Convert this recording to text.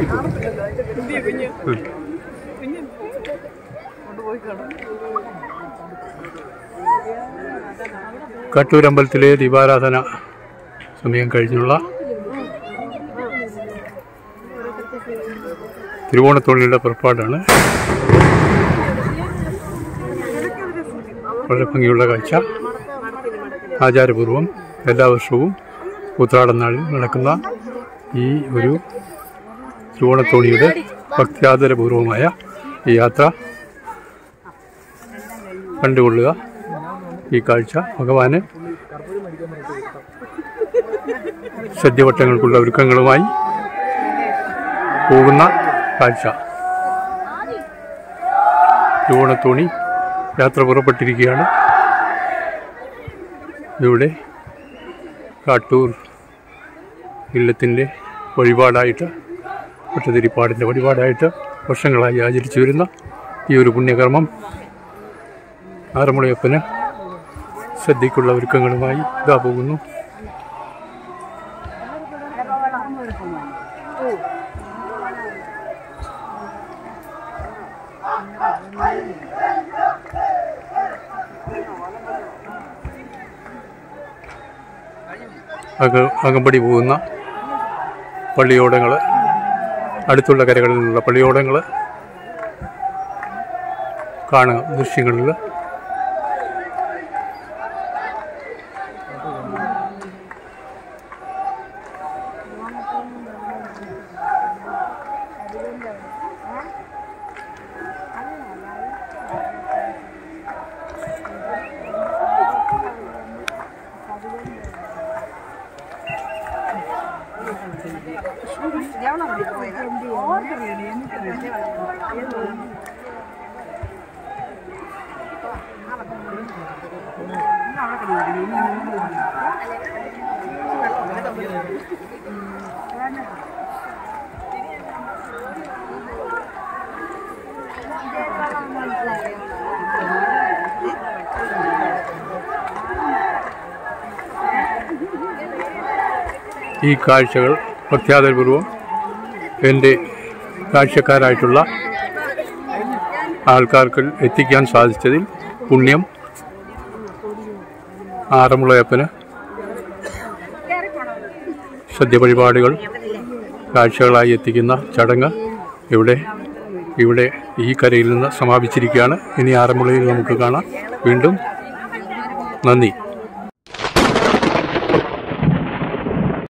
എത്തിക്കും ഉം. കട്ടൂരമ്പലത്തിലെ ദീപാരാധന സമയം കഴിഞ്ഞുള്ള തിരുവോണത്തോണിയുടെ പുറപ്പാടാണ് വളരെ ഭംഗിയുള്ള കാഴ്ച ആചാരപൂർവം എല്ലാ വർഷവും ഉത്രാടം നാളിൽ നടക്കുന്ന ഈ ഒരു തിരുവോണത്തോണിയുടെ ഭക്ത്യാദരപൂർവമായ ഈ യാത്ര കണ്ടുകൊള്ളുക ഈ കാഴ്ച ഭഗവാന് സദ്യവട്ടങ്ങൾക്കുള്ള ഒരുക്കങ്ങളുമായി പോകുന്ന കാഴ്ച തിരുവോണത്തോണി യാത്ര പുറപ്പെട്ടിരിക്കുകയാണ് ഇവിടെ കാട്ടൂർ ഇല്ലത്തിൻ്റെ വഴിപാടായിട്ട് ഒറ്റതിരിപ്പാടിൻ്റെ വഴിപാടായിട്ട് വർഷങ്ങളായി ആചരിച്ചു വരുന്ന ഈ ഒരു പുണ്യകർമ്മം ആറന്മുളയപ്പന് സദ്യക്കുള്ള ഒരുക്കങ്ങളുമായി ഇതാ പോകുന്നു അക അകമ്പടി പോകുന്ന പള്ളിയോടങ്ങൾ അടുത്തുള്ള കരകളിലുള്ള പള്ളിയോടങ്ങൾ കാണുക ദൃശ്യങ്ങളിൽ ഈ കാഴ്ചകൾ പ്രത്യാദരപൂർവം എൻ്റെ കാഴ്ചക്കാരായിട്ടുള്ള ആൾക്കാർക്ക് എത്തിക്കാൻ സാധിച്ചതിൽ പുണ്യം ആറന്മുളയപ്പന് സദ്യ പരിപാടികൾ കാഴ്ചകളായി എത്തിക്കുന്ന ചടങ്ങ് ഇവിടെ ഇവിടെ ഈ കരയിൽ നിന്ന് സമാപിച്ചിരിക്കുകയാണ് ഇനി ആറന്മുളയിൽ നമുക്ക് കാണാം വീണ്ടും നന്ദി